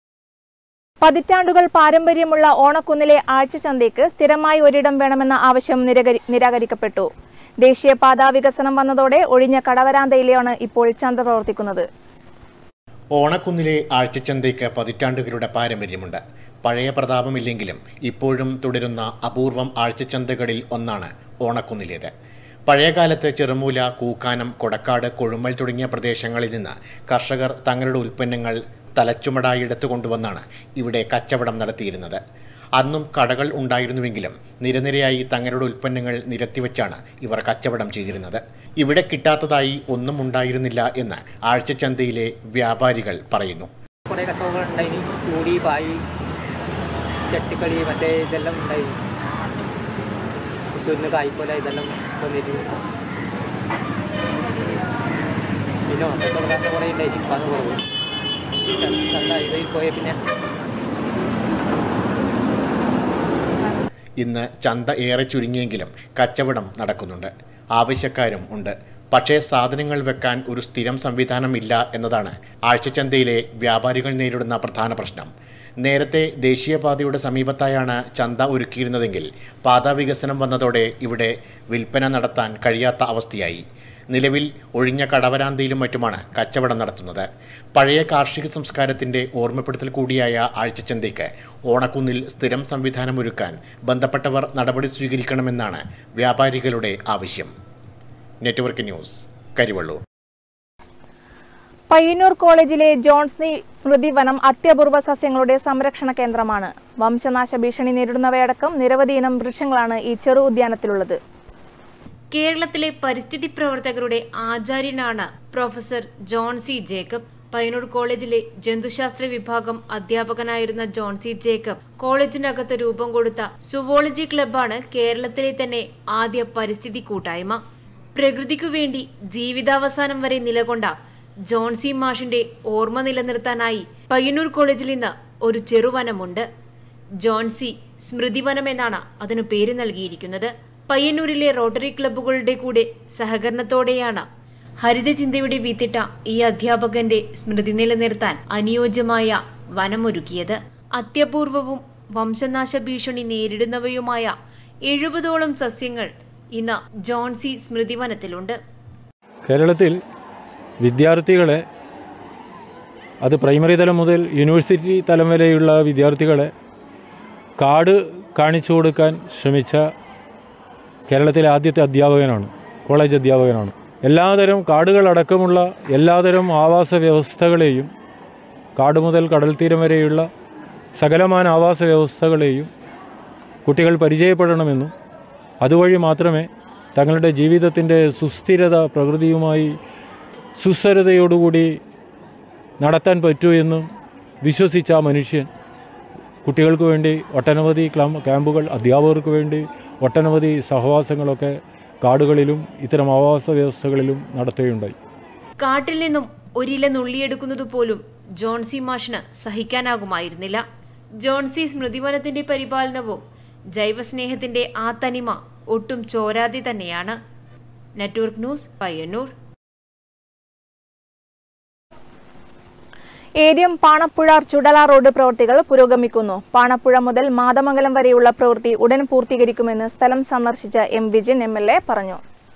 പതിറ്റാണ്ടുകൾ പാരമ്പര്യമുള്ള ഓണക്കുന്നിലെ ആഴ്ചച്ചന്തയ്ക്ക് സ്ഥിരമായി ഒരിടം വേണമെന്ന ആവശ്യം നിരകരി- നിരാകരിക്കപ്പെട്ടു ദേശീയപാതാ വികസനം വന്നതോടെ ഒഴിഞ്ഞ കടവരാന്തയിലാണ് ഇപ്പോൾ ചന്ത പ്രവർത്തിക്കുന്നത് ഓണക്കുന്നിലെ ആഴ്ചച്ചന്തയ്ക്ക് പതിറ്റാണ്ടുകളുടെ പാരമ്പര്യമുണ്ട് പഴയ പ്രതാപമില്ലെങ്കിലും ഇപ്പോഴും തുടരുന്ന അപൂർവം ആഴ്ചച്ചന്തകളിൽ ഒന്നാണ് ഓണക്കുന്നിലേത് പഴയകാലത്ത് ചെറുമൂല കൂക്കാനം കൊടക്കാട് കൊഴുമൽ തുടങ്ങിയ പ്രദേശങ്ങളിൽ നിന്ന് കർഷകർ തങ്ങളുടെ ഉൽപ്പന്നങ്ങൾ തലച്ചുമടായി എടുത്തു കൊണ്ടുവന്നാണ് ഇവിടെ കച്ചവടം നടത്തിയിരുന്നത് അന്നും കടകൾ ഉണ്ടായിരുന്നുവെങ്കിലും നിരനിരയായി തങ്ങളുടെ ഉൽപ്പന്നങ്ങൾ നിരത്തിവെച്ചാണ് ഇവർ കച്ചവടം ചെയ്തിരുന്നത് ഇവിടെ കിട്ടാത്തതായി ഒന്നും ഉണ്ടായിരുന്നില്ല എന്ന് ആഴ്ചച്ചന്തയിലെ വ്യാപാരികൾ പറയുന്നു കുറേ കച്ചവടങ്ങൾ ഉണ്ടായിനി ചൂടി പായി ചട്ടിക്കളി മറ്റേ ഇതെല്ലാം ഉണ്ടായി തുന്ന് കായ്പോല ഇതെല്ലാം വന്നിട്ട് പിന്നെ കച്ചവടക്കാരൻ്റെ കുറേ ഉണ്ടായി ഇപ്പം അത് കുറവ് ചന്ത ഇതിൽ പോയ പിന്നെ ഇന്ന് ചന്ത ഏറെ ചുരുങ്ങിയെങ്കിലും കച്ചവടം നടക്കുന്നുണ്ട് ആവശ്യക്കാരും ഉണ്ട് പക്ഷേ സാധനങ്ങൾ വെക്കാൻ ഒരു സ്ഥിരം സംവിധാനം ഇല്ല എന്നതാണ് ആഴ്ചച്ചന്തയിലെ വ്യാപാരികൾ നേരിടുന്ന പ്രധാന പ്രശ്നം നേരത്തെ ദേശീയപാതയുടെ സമീപത്തായാണ് ചന്ത ഒരുക്കിയിരുന്നതെങ്കിൽ പാതാ വികസനം വന്നതോടെ ഇവിടെ വിൽപ്പന നടത്താൻ കഴിയാത്ത അവസ്ഥയായി നിലവിൽ ഒഴിഞ്ഞ കടവരാന്തയിലും മറ്റുമാണ് കച്ചവടം നടത്തുന്നത് പഴയ കാർഷിക സംസ്കാരത്തിന്റെ ഓർമ്മപ്പെടുത്തൽ കൂടിയായ ആഴ്ചച്ചന്തയ്ക്ക് ഓണക്കുന്നിൽ സ്ഥിരം സംവിധാനമൊരുക്കാൻ ബന്ധപ്പെട്ടവർ നടപടി സ്വീകരിക്കണമെന്നാണ് വ്യാപാരികളുടെ ആവശ്യം നെറ്റ്വർക്ക് ന്യൂസ് കരിവള്ളൂർ പയ്യന്നൂർ കോളേജിലെ ജോൺസ്നി സ്മൃതി വനം അത്യപൂർവ സസ്യങ്ങളുടെ സംരക്ഷണ കേന്ദ്രമാണ് വംശനാശ ഭീഷണി നേരിടുന്നവയടക്കം നിരവധി ഇനം വൃക്ഷങ്ങളാണ് ഈ ചെറു ഉദ്യാനത്തിലുള്ളത് കേരളത്തിലെ പരിസ്ഥിതി പ്രവർത്തകരുടെ ആചാര്യനാണ് professor John C Jacob Payyanur കോളേജിലെ ജന്തുശാസ്ത്ര വിഭാഗം അധ്യാപകനായിരുന്ന ജോൺ സി ജേക്കബ് കോളേജിനകത്ത് രൂപം കൊടുത്ത സുവോളജി ക്ലബ്ബാണ് കേരളത്തിലെ തന്നെ ആദ്യ പരിസ്ഥിതി കൂട്ടായ്മ പ്രകൃതിക്കു വേണ്ടി ജീവിതാവസാനം വരെ നിലകൊണ്ട ജോൺ സി മാഷിന്റെ ഓർമ്മ നിലനിർത്താനായി പയ്യന്നൂർ കോളേജിൽ ഇന്ന് ഒരു ചെറുവനമുണ്ട് ജോൺസി സ്മൃതിവനം എന്നാണ് അതിനു പേര് നൽകിയിരിക്കുന്നത് പയ്യന്നൂരിലെ റോട്ടറി ക്ലബ്ബുകളുടെ കൂടെ സഹകരണത്തോടെയാണ് ഹരിതചിന്തയുടെ വിത്തിട്ട ഈ അധ്യാപകന്റെ സ്മൃതി നിലനിർത്താൻ അനുയോജ്യമായ വനമൊരുക്കിയത് അത്യപൂർവവും വംശനാശ ഭീഷണി നേരിടുന്നവയുമായ എഴുപതോളം സസ്യങ്ങൾ ഇന്ന് ജോൺസി സ്മൃതിവനത്തിലുണ്ട് കേരളത്തിൽ വിദ്യാർത്ഥികളെ അത് പ്രൈമറി തലം മുതൽ യൂണിവേഴ്സിറ്റി തലം വരെയുള്ള വിദ്യാർത്ഥികളെ കാർഡ് കാണിച്ചു കൊടുക്കാൻ ശ്രമിച്ച കേരളത്തിലെ ആദ്യത്തെ അധ്യാപകനാണ് കോളേജ് അധ്യാപകനാണ് എല്ലാതരം കാടുകളടക്കമുള്ള എല്ലാതരം ആവാസ വ്യവസ്ഥകളെയും കാട് മുതൽ കടൽ തീരം വരെയുള്ള സകലമാന ആവാസ വ്യവസ്ഥകളെയും കുട്ടികൾ പരിചയപ്പെടണമെന്നും അതുവഴി മാത്രമേ തങ്ങളുടെ ജീവിതത്തിൻ്റെ സുസ്ഥിരത പ്രകൃതിയുമായി സുസ്ഥിരതയോടുകൂടി നടത്താൻ പറ്റൂ എന്നും വിശ്വസിച്ച ആ മനുഷ്യൻ കുട്ടികൾക്ക് വേണ്ടി ഒട്ടനവധി ക്ലാം ക്യാമ്പുകൾ അധ്യാപകർക്ക് വേണ്ടി ഒട്ടനവധി സഹവാസങ്ങളൊക്കെ കാടുകളിലും ഇത്തരം ആവാസ വ്യവസ്ഥകളിലും നടത്തുകയുണ്ടായി കാട്ടിൽ നിന്നും ഒരില നുള്ളിയെടുക്കുന്നത് പോലും ജോൺസി മാഷിന് സഹിക്കാനാകുമായിരുന്നില്ല ജോൺസി സ്മൃതിവനത്തിന്റെ പരിപാലനവും ജൈവസ്നേഹത്തിന്റെ ആ തനിമ ഒട്ടും ചോരാതെ തന്നെയാണ് network news Payyanur Eriyam Panappuzha Chudala road പ്രവൃത്തികൾ പുരോഗമിക്കുന്നു പാണപ്പുഴ മുതൽ മാതമംഗലം വരെയുള്ള പ്രവൃത്തി ഉടൻ പൂർത്തീകരിക്കുമെന്ന് സ്ഥലം സന്ദർശിച്ച M Vijayan M L A പറഞ്ഞു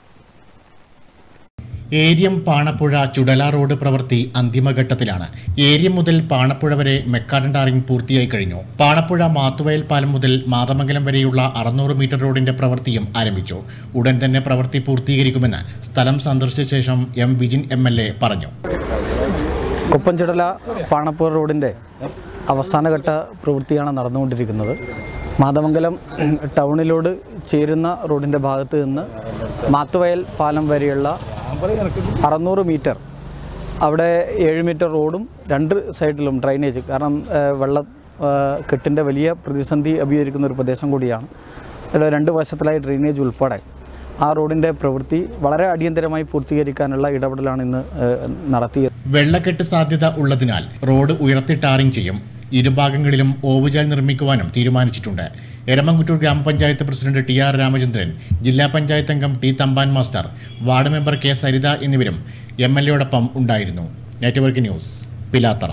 ഏരിയം പാണപ്പുഴ ചുടല റോഡ് പ്രവൃത്തി അന്തിമഘട്ടത്തിലാണ് ഏരിയം മുതൽ പാണപ്പുഴ വരെ മെക്കാഡൻ ടാറിംഗ് പൂർത്തിയായി കഴിഞ്ഞു പാണപ്പുഴ മാത്തുവയൽ പാലം മുതൽ മാതമംഗലം വരെയുള്ള അറുന്നൂറ് മീറ്റർ റോഡിന്റെ പ്രവൃത്തിയും ആരംഭിച്ചു ഉടൻ തന്നെ പ്രവൃത്തി പൂർത്തീകരിക്കുമെന്ന് സ്ഥലം സന്ദർശിച്ച ശേഷം M Vijin M L A പറഞ്ഞു കൊപ്പൻചുടല പാണപ്പൂർ റോഡിൻ്റെ അവസാനഘട്ട പ്രവൃത്തിയാണ് നടന്നുകൊണ്ടിരിക്കുന്നത് മാതമംഗലം ടൗണിലോട് ചേരുന്ന റോഡിൻ്റെ ഭാഗത്ത് നിന്ന് മാത്തുവയൽ പാലം വരെയുള്ള അറുന്നൂറ് മീറ്റർ അവിടെ ഏഴ് മീറ്റർ റോഡും രണ്ട് സൈഡിലും ഡ്രൈനേജ് കാരണം ഏഹ്, വെള്ള ഏഹ്, കെട്ടിൻ്റെ വലിയ പ്രതിസന്ധി അഭിമുഖീകരിക്കുന്ന ഒരു പ്രദേശം കൂടിയാണ് ഇവിടെ രണ്ട് വശത്തിലായി ഡ്രെയിനേജ് ഉൾപ്പെടെ ആ റോഡിൻ്റെ പ്രവൃത്തി വളരെ അടിയന്തരമായി പൂർത്തീകരിക്കാനുള്ള ഇടപെടലാണ് ഇന്ന് ഏഹ്, നടത്തിയത് വെള്ളക്കെട്ട് സാധ്യത ഉള്ളതിനാൽ റോഡ് ഉയർത്തി ടാറിംഗ് ചെയ്യും ഇരുഭാഗങ്ങളിലും ഓവുചാൽ നിർമ്മിക്കുവാനും തീരുമാനിച്ചിട്ടുണ്ട് എരമംകുറ്റൂർ ഗ്രാമപഞ്ചായത്ത് പ്രസിഡന്റ് ടി ആർ രാമചന്ദ്രൻ ജില്ലാ പഞ്ചായത്ത് അംഗം T Thampan master ward member K Saritha എന്നിവരും എം എൽ എയോടൊപ്പം ഉണ്ടായിരുന്നു network news Pilathara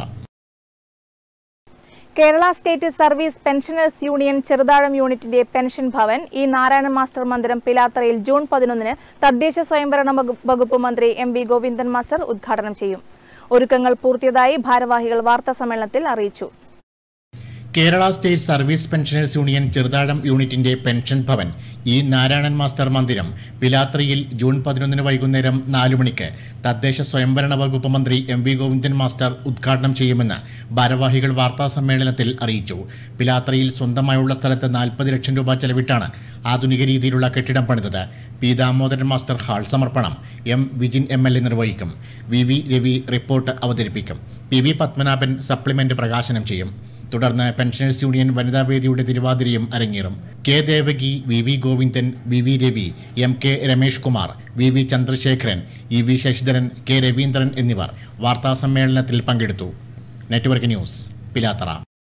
Kerala state service pensioners union Cheruthazham യൂണിറ്റിന്റെ പെൻഷൻ ഭവൻ ഈ നാരായണ മാസ്റ്റർ മന്ദിരം പിലാത്തറയിൽ ജൂൺ പതിനൊന്നിന് തദ്ദേശ സ്വയംഭരണ വകു- വകുപ്പ് മന്ത്രി എം വി ഗോവിന്ദൻ മാസ്റ്റർ ഉദ്ഘാടനം ചെയ്യും ഒരുക്കങ്ങൾ പൂർത്തിയതായി ഭാരവാഹികൾ വാർത്താ സമ്മേളനത്തിൽ അറിയിച്ചു Kerala state service pensioners union Cheruthazham യൂണിറ്റിന്റെ pension Bhavan E Narayanan master മന്ദിരം പിലാത്രയിൽ ജൂൺ പതിനൊന്നിന് വൈകുന്നേരം നാലു മണിക്ക് തദ്ദേശ സ്വയംഭരണ വകുപ്പ് മന്ത്രി എം വി ഗോവിന്ദൻ മാസ്റ്റർ ഉദ്ഘാടനം ചെയ്യുമെന്ന് ഭാരവാഹികൾ വാർത്താ സമ്മേളനത്തിൽ അറിയിച്ചു പിലാത്രയിൽ സ്വന്തമായുള്ള സ്ഥലത്ത് നാൽപ്പത് ലക്ഷം രൂപ ചെലവിട്ടാണ് ആധുനിക രീതിയിലുള്ള കെട്ടിടം പണിതത് പി ദാമോദരൻ മാസ്റ്റർ ഹാൾ സമർപ്പണം M Vijin M L A നിർവഹിക്കും വി വി രവി റിപ്പോർട്ട് അവതരിപ്പിക്കും പി വി പത്മനാഭൻ സപ്ലിമെന്റ് പ്രകാശനം ചെയ്യും തുടർന്ന് പെൻഷനേഴ്സ് യൂണിയൻ വനിതാ വേദിയുടെ തിരുവാതിരയും അരങ്ങേറും K Devaki V V Govindan V V Ravi M K Ramesh Kumar V V Chandrasekharan E V Sasidharan K Raveendran എന്നിവർ വാർത്താ സമ്മേളനത്തിൽ പങ്കെടുത്തു network news Pilathara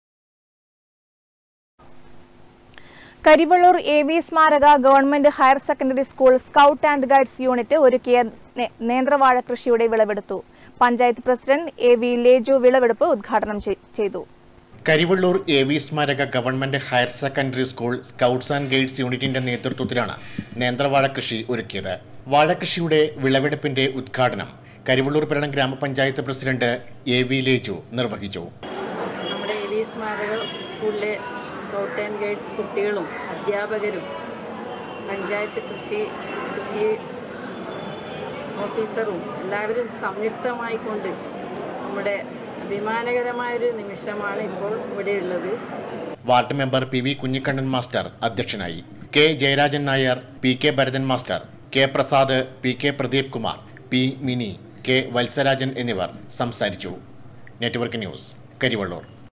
Karivellur A V സ്മാരക government higher secondary school scout and guides unit ഒരുക്കിയ നേ- നേന്ത്രവാഴ കൃഷിയുടെ വിളവെടുത്തു panchayat president A V Leju വിളവെടുപ്പ് ഉദ്ഘാടനം ചെയ്- ചെയ്തു കരിവള്ളൂർ എ വി സ്മാരക government higher secondary school scouts and guides യൂണിറ്റിന്റെ നേതൃത്വത്തിലാണ് നേന്ത്രവാഴ കൃഷി ഒരുക്കിയത് വാഴകൃഷിയുടെ വിളവെടുപ്പിന്റെ ഉദ്ഘാടനം കരിവള്ളൂർ പരണം ഗ്രാമപഞ്ചായത്ത് പ്രസിഡന്റ് എ വി ലേജു നിർവഹിച്ചു നമ്മുടെ എ വി സ്മാരക സ്കൂളിലെ സ്കൗട്ട് ആൻഡ് ഗൈഡ്സ് കുട്ടികളും അധ്യാപകരും പഞ്ചായത്ത് കൃഷി കൃഷി ഓഫീസറും എല്ലാവരും സംയുക്തമായി കൊണ്ട് നമ്മുടെ അഭിമാനകരമായൊരു നിമിഷമാണ് ഇപ്പോൾ ഇവിടെയുള്ളത് ward member P V Kunhikannan master അധ്യക്ഷനായി K Jayarajan Nair P K Bharathan master K Prasad P K Pradeep Kumar P Mini K Vatsarajan എന്നിവർ സംസാരിച്ചു network news Karivellur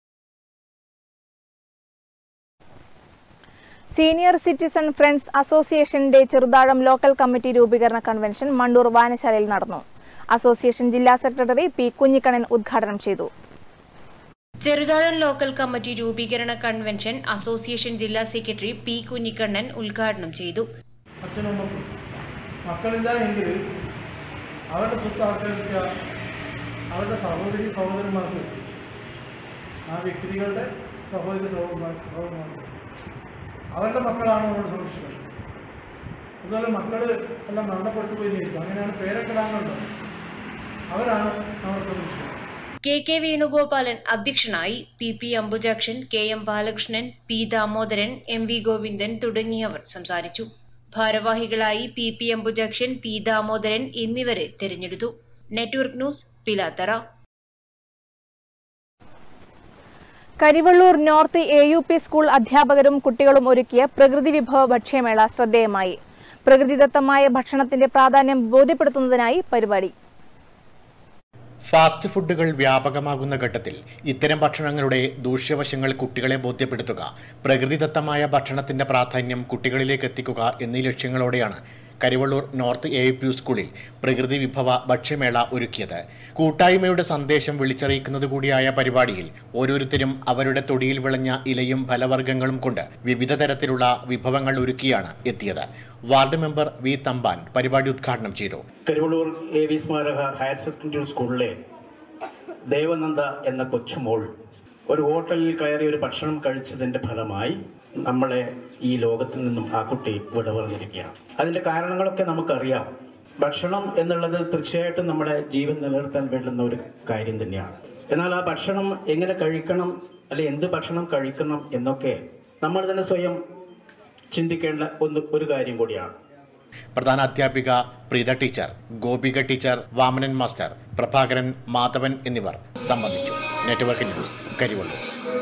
senior citizen friends അസോസിയേഷന്റെ ചെറുതാഴം ലോക്കൽ കമ്മിറ്റി രൂപീകരണ കൺവെൻഷൻ മണ്ടൂർ വായനശാലയിൽ നടന്നു അസോസിയേഷൻ ജില്ലാ സെക്രട്ടറി പി കുഞ്ഞിക്കണ്ണൻ ഉദ്ഘാടനം ചെയ്തു ചെറുതാഴം ലോക്കൽ കമ്മിറ്റി രൂപീകരണ കൺവെൻഷൻ അസോസിയേഷൻ ജില്ലാ സെക്രട്ടറി പി കുഞ്ഞിക്കണ്ണൻ ഉദ്ഘാടനം ചെയ്തു അച്ഛനമ്മക്കും മക്കളില്ല എങ്കിൽ അവരുടെ സ്വത്ത് ആക്രമിച്ച അവരുടെ സഹോദരി സഹോദരന്മാർക്ക് ആ വ്യക്തികളുടെ സഹോദരി സഹോദരന്മാർ സഹോദരന്മാർക്ക് അവരുടെ മക്കളാണ് നമ്മുടെ സുരക്ഷിതർ അതുപോലെ മക്കൾ എല്ലാം മരണപ്പെട്ടു പോയിരിക്കും അങ്ങനെയാണ് പേരൊക്കെ ഇടാനുള്ളത് അവരാണ് നമ്മുടെ സൊല്യൂഷൻ കെ കെ വേണുഗോപാലൻ അധ്യക്ഷനായി P P Ambujakshan K M Balakrishnan P Damodaran M V Govindan തുടങ്ങിയവർ സംസാരിച്ചു ഭാരവാഹികളായി P P Ambujakshan P Damodaran എന്നിവരെ തെരഞ്ഞെടുത്തു network news Pilathara Karivellur north A U P school അധ്യാപകരും കുട്ടികളും ഒരുക്കിയ പ്രകൃതി വിഭവ ഭക്ഷ്യമേള ശ്രദ്ധേയമായി പ്രകൃതിദത്തമായ ഭക്ഷണത്തിന്റെ പ്രാധാന്യം ബോധ്യപ്പെടുത്തുന്നതിനായി പരിപാടി ഫാസ്റ്റ് ഫുഡുകൾ വ്യാപകമാകുന്ന ഘട്ടത്തിൽ ഇത്തരം ഭക്ഷണങ്ങളുടെ ദൂഷ്യവശങ്ങൾ കുട്ടികളെ ബോധ്യപ്പെടുത്തുക പ്രകൃതിദത്തമായ ഭക്ഷണത്തിന്റെ പ്രാധാന്യം കുട്ടികളിലേക്ക് എത്തിക്കുക എന്നീ ലക്ഷ്യങ്ങളോടെയാണ് കരിവള്ളൂർ നോർത്ത് എ പി സ്കൂളിൽ പ്രകൃതി വിഭവ ഭക്ഷ്യമേള ഒരുക്കിയത് കൂട്ടായ്മയുടെ സന്ദേശം വിളിച്ചറിയിക്കുന്നത് കൂടിയായ പരിപാടിയിൽ ഓരോരുത്തരും അവരുടെ തൊടിയിൽ വിളഞ്ഞ ഇലയും ഫലവർഗ്ഗങ്ങളും കൊണ്ട് വിവിധ തരത്തിലുള്ള വിഭവങ്ങൾ ഒരുക്കിയാണ് എത്തിയത് വാർഡ് മെമ്പർ വി തമ്പാൻ പരിപാടി ഉദ്ഘാടനം ചെയ്തു കരിവള്ളൂർ എ വി സ്മാരക ഹയർ സെക്കൻഡറി സ്കൂളിലെ ദേവനന്ദ എന്ന കൊച്ചുമോൾ ഒരു ഹോട്ടലിൽ കയറി ഒരു ഭക്ഷണം കഴിച്ചതിന്റെ ഫലമായി നമ്മളെ ഈ ലോകത്തിൽ നിന്നും ആ കുട്ടി വിട പറഞ്ഞിരിക്കുകയാണ് അതിന്റെ കാരണങ്ങളൊക്കെ നമുക്കറിയാം ഭക്ഷണം എന്നുള്ളത് തീർച്ചയായിട്ടും നമ്മുടെ ജീവൻ നിലനിർത്താൻ വേണ്ടുന്ന ഒരു കാര്യം തന്നെയാണ് എന്നാൽ ആ ഭക്ഷണം എങ്ങനെ കഴിക്കണം അല്ലെ എന്ത് ഭക്ഷണം കഴിക്കണം എന്നൊക്കെ നമ്മൾ തന്നെ സ്വയം ചിന്തിക്കേണ്ട ഒന്ന് ഒരു കാര്യം കൂടിയാണ് പ്രധാന അധ്യാപിക Preetha teacher Gopika teacher Vamanan master Prabhakaran Madhavan എന്നിവർ സംബന്ധിച്ചു നെറ്റ്വർക്ക് ന്യൂസ് കരിവള്ളൂർ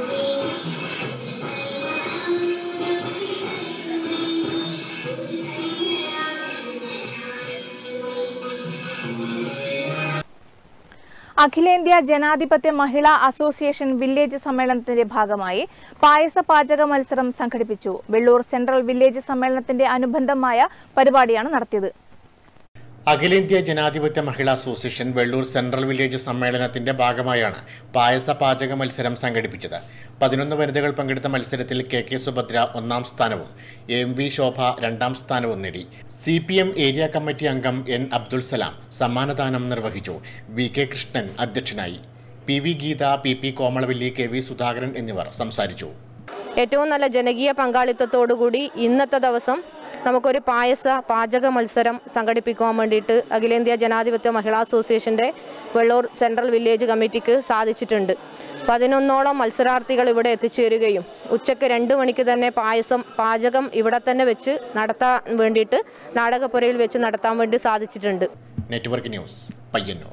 അഖിലേന്ത്യാ ജനാധിപത്യ മഹിളാ അസോസിയേഷൻ വില്ലേജ് സമ്മേളനത്തിന്റെ ഭാഗമായി പായസ പാചക മത്സരം സംഘടിപ്പിച്ചു വെള്ളൂർ സെൻട്രൽ വില്ലേജ് സമ്മേളനത്തിന്റെ അനുബന്ധമായ പരിപാടിയാണ് നടത്തിയത് അഖിലേന്ത്യാ ജനാധിപത്യ മഹിളാ അസോസിയേഷൻ വെള്ളൂർ സെൻട്രൽ വില്ലേജ് സമ്മേളനത്തിന്റെ ഭാഗമായാണ് പായസ പാചക മത്സരം സംഘടിപ്പിച്ചത് പതിനൊന്ന് വനിതകൾ പങ്കെടുത്ത മത്സരത്തിൽ കെ കെ സുഭദ്ര ഒന്നാം സ്ഥാനവും എം വി ശോഭ രണ്ടാം സ്ഥാനവും നേടി C P M area committee അംഗം എൻ അബ്ദുൽ സലാം സമ്മാനദാനം നിർവഹിച്ചു വി കെ കൃഷ്ണൻ അധ്യക്ഷനായി P V Geetha P P Komalavalli K V Sudhakaran എന്നിവർ സംസാരിച്ചു ഏറ്റവും നല്ല ജനകീയ പങ്കാളിത്തത്തോടുകൂടി ഇന്നത്തെ ദിവസം നമുക്കൊരു പായസ പാചക മത്സരം സംഘടിപ്പിക്കുവാൻ വേണ്ടിയിട്ട് അഖിലേന്ത്യാ ജനാധിപത്യ മഹിളാ അസോസിയേഷൻ്റെ വെള്ളൂർ സെൻട്രൽ വില്ലേജ് കമ്മിറ്റിക്ക് സാധിച്ചിട്ടുണ്ട് പതിനൊന്നോളം മത്സരാർത്ഥികൾ ഇവിടെ എത്തിച്ചേരുകയും ഉച്ചയ്ക്ക് രണ്ട് മണിക്ക് തന്നെ പായസം പാചകം ഇവിടെ തന്നെ വെച്ച് നടത്താൻ വേണ്ടിയിട്ട് നാടകപ്പുരയിൽ വെച്ച് നടത്താൻ വേണ്ടി സാധിച്ചിട്ടുണ്ട് നെറ്റ്വർക്ക് ന്യൂസ് പയ്യന്നൂർ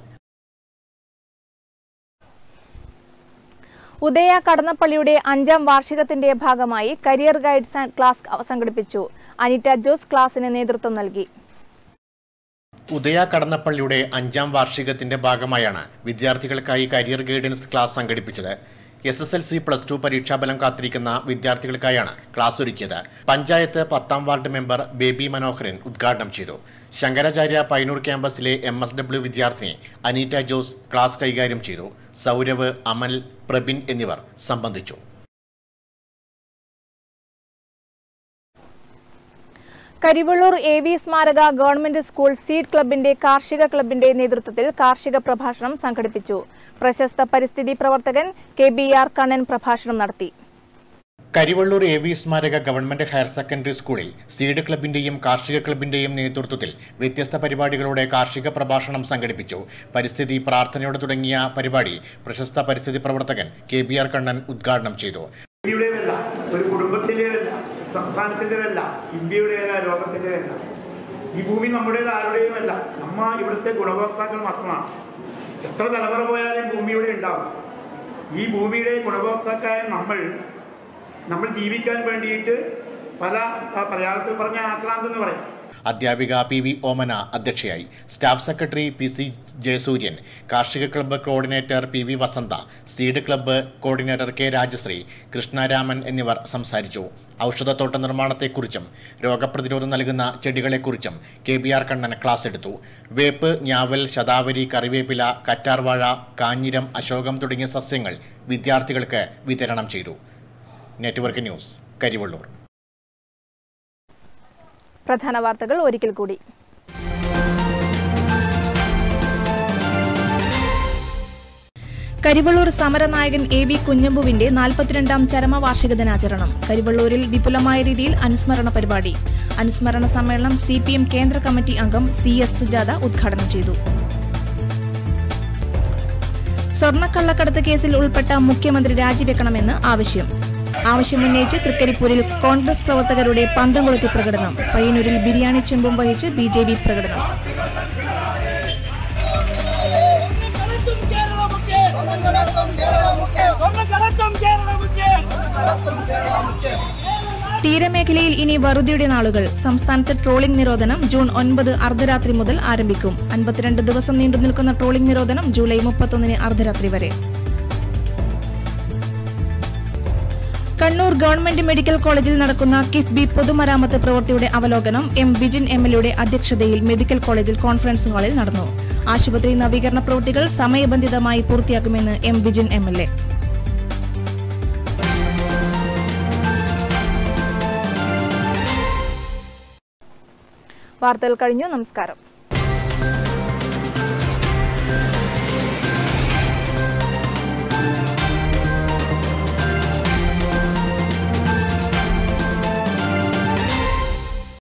ഉദയ കടന്നപ്പള്ളിയുടെ അഞ്ചാം വാർഷികത്തിന്റെ ഭാഗമായി കരിയർ ഗൈഡ്സ് ആൻഡ് ക്ലാസ് സംഘടിപ്പിച്ചു അനിറ്റ ജോസ് ക്ലാസിന് നേതൃത്വം നൽകി ഉദയ കടന്നപ്പള്ളിയുടെ അഞ്ചാം വാർഷികത്തിന്റെ ഭാഗമായാണ് വിദ്യാർത്ഥികൾക്കായി കരിയർ ഗൈഡൻസ് ക്ലാസ് സംഘടിപ്പിച്ചത് S S L C plus two പരീക്ഷാഫലം കാത്തിരിക്കുന്ന വിദ്യാർത്ഥികൾക്കായാണ് ക്ലാസ് ഒരുക്കിയത് പഞ്ചായത്ത് പത്താം വാർഡ് മെമ്പർ ബേബി മനോഹരൻ ഉദ്ഘാടനം ചെയ്തു ശങ്കരാചാര്യ പൈനൂർ ക്യാമ്പസിലെ എം എസ് ഡബ്ല്യു വിദ്യാർത്ഥിനി അനീറ്റ ജോസ് ക്ലാസ് കൈകാര്യം ചെയ്തു സൗരവ് അമൽ പ്രബിൻ എന്നിവർ സംബന്ധിച്ചു കരിവള്ളൂർ എ വി സ്മാരക ഗവൺമെന്റ് സ്കൂൾ സീഡ് ക്ലബിന്റെ കാർഷിക ക്ലബിന്റെ നേതൃത്വത്തിൽ കാർഷിക പ്രഭാഷണം സംഘടിപ്പിച്ചു പ്രശസ്ത പരിസ്ഥിതി പ്രവർത്തകൻ കെ ബി ആർ കണ്ണൻ പ്രഭാഷണം നടത്തി കരിവള്ളൂർ എ വി സ്മാരക ഗവൺമെന്റ് ഹയർ സെക്കൻഡറി സ്കൂളിൽ സീഡ് ക്ലബിന്റെയും കാർഷിക ക്ലബിന്റെയും നേതൃത്വത്തിൽ വ്യത്യസ്ത പരിപാടികളോടെ കാർഷിക പ്രഭാഷണം സംഘടിപ്പിച്ചു പരിസ്ഥിതി പ്രാർത്ഥനയോടെ തുടങ്ങിയ പരിപാടി പ്രശസ്ത പരിസ്ഥിതി പ്രവർത്തകൻ കെ ബി ആർ കണ്ണൻ ഉദ്ഘാടനം ചെയ്തു ഇന്ത്യയുടേതല്ല ഒരു കുടുംബത്തിൻ്റെതല്ല സംസ്ഥാനത്തിൻ്റെതല്ല ഇന്ത്യയുടേതല്ല ലോകത്തിൻ്റെതല്ല ഈ ഭൂമി നമ്മുടേത് ആരുടേതുമല്ല നമ്മ ഇവിടുത്തെ ഗുണഭോക്താക്കൾ മാത്രമാണ് എത്ര തലമുറ പോയാലും ഭൂമി ഇവിടെ ഉണ്ടാവും ഈ ഭൂമിയുടെ ഗുണഭോക്താക്കളായ നമ്മൾ നമ്മൾ ജീവിക്കാൻ വേണ്ടിയിട്ട് പല ആ മലയാളത്തിൽ പറഞ്ഞ ആക്രാന്ത് എന്ന് പറയാം അധ്യാപിക പി വി ഓമന അധ്യക്ഷയായി staff secretary P C Jayasooryan കാർഷിക club coordinator P V Vasantha seed club coordinator K Rajasree Krishnaraman എന്നിവർ സംസാരിച്ചു ഔഷധത്തോട്ട നിർമ്മാണത്തെക്കുറിച്ചും രോഗപ്രതിരോധം നൽകുന്ന ചെടികളെക്കുറിച്ചും K B R Kannan class എടുത്തു വേപ്പ് ഞാവൽ ശതാവരി കറിവേപ്പില കറ്റാർവാഴ കാഞ്ഞിരം അശോകം തുടങ്ങിയ സസ്യങ്ങൾ വിദ്യാർത്ഥികൾക്ക് വിതരണം ചെയ്തു നെറ്റ്വർക്ക് ന്യൂസ് കരിവള്ളൂർ പ്രധാന വാർത്തകൾ ഒരിക്കൽ കൂടി കരിവള്ളൂർ സമരനായകൻ എ വി കുഞ്ഞമ്പുവിന്റെ നാൽപ്പത്തിരണ്ടാം ചരമവാർഷിക ദിനാചരണം കരിവള്ളൂരിൽ വിപുലമായ രീതിയിൽ അനുസ്മരണ പരിപാടി അനുസ്മരണ സമ്മേളനം സി പി എം കേന്ദ്ര കമ്മിറ്റി അംഗം സി എസ് സുജാത ഉദ്ഘാടനം ചെയ്തു സ്വർണ്ണക്കള്ളക്കടത്ത് കേസിൽ ഉൾപ്പെട്ട മുഖ്യമന്ത്രി രാജിവെക്കണമെന്ന് ആവശ്യം ആവശ്യമുന്നയിച്ച് തൃക്കരിപ്പൂരിൽ കോൺഗ്രസ് പ്രവർത്തകരുടെ പന്തം കൊളുത്തി പ്രകടനം പയ്യന്നൂരിൽ ബിരിയാണി ചെമ്പും വഹിച്ച് ബി ജെ പി പ്രകടനം തീരമേഖലയിൽ ഇനി വറുതിയുടെ നാളുകൾ സംസ്ഥാനത്ത് ട്രോളിംഗ് നിരോധനം ജൂൺ ഒൻപത് അർദ്ധരാത്രി മുതൽ ആരംഭിക്കും അൻപത്തിരണ്ട് ദിവസം നീണ്ടു നിൽക്കുന്ന ട്രോളിംഗ് നിരോധനം ജൂലൈ മുപ്പത്തൊന്നിന് അർദ്ധരാത്രി വരെ കണ്ണൂർ ഗവൺമെന്റ് മെഡിക്കൽ കോളേജിൽ നടക്കുന്ന കിഫ്ബി പൊതുമരാമത്ത് പ്രവൃത്തിയുടെ അവലോകനം എം വിജിൻ എം എൽ എയുടെ അധ്യക്ഷതയിൽ മെഡിക്കൽ കോളേജിൽ കോൺഫറൻസ് ഹാളിൽ നടന്നു ആശുപത്രി നവീകരണ പ്രവൃത്തികൾ സമയബന്ധിതമായി പൂർത്തിയാക്കുമെന്ന് M Vijin M L A വാർത്തകൾ കഴിഞ്ഞു നമസ്കാരം